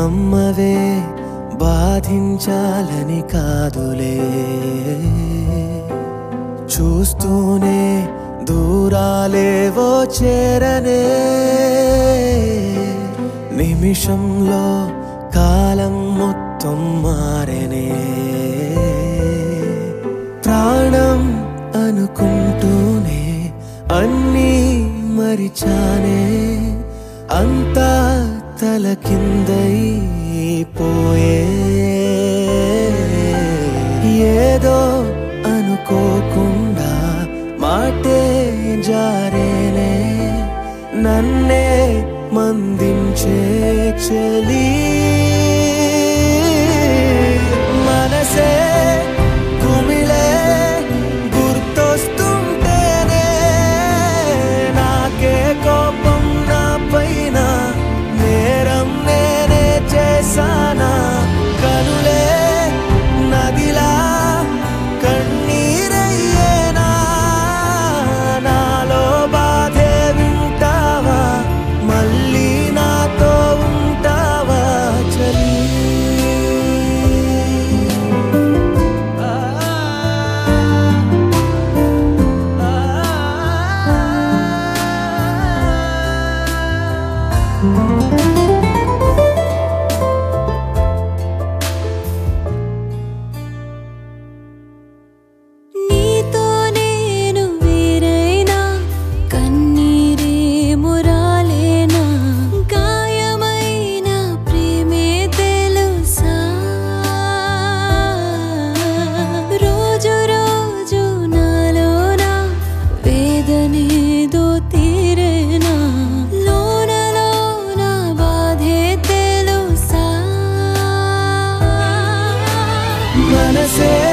నమ్మవే బాధించాలని కాదులే చూస్తూనే దూరాలేవో చేరనే నిమిషంలో కాలం మొత్తం మారనే ప్రాణం అనుకుంటూనే అన్నీ మరిచానే అంతా తల కిందైపోయే ఏదో అనుకోకుండా మాటే జారేనే నన్నే మందించే చలి మనసే కుమిలే గుర్తొస్తుంటేనే నాకే కోపం నా పైన నేరం నేనే చేశానా కనులే నదిలా కన్నీరయ్యేనా నాలో బాధే వింటావా మళ్ళీ నాతో ఉంటావా చలి నీతో నేను వేరైనా కన్నీరే మురాలేనా గాయమైన ప్రేమే తెలుసా రోజు రోజు నాలోన వేదనేదో తీరేనా లోన లోన బాధే తెలుసా మనసే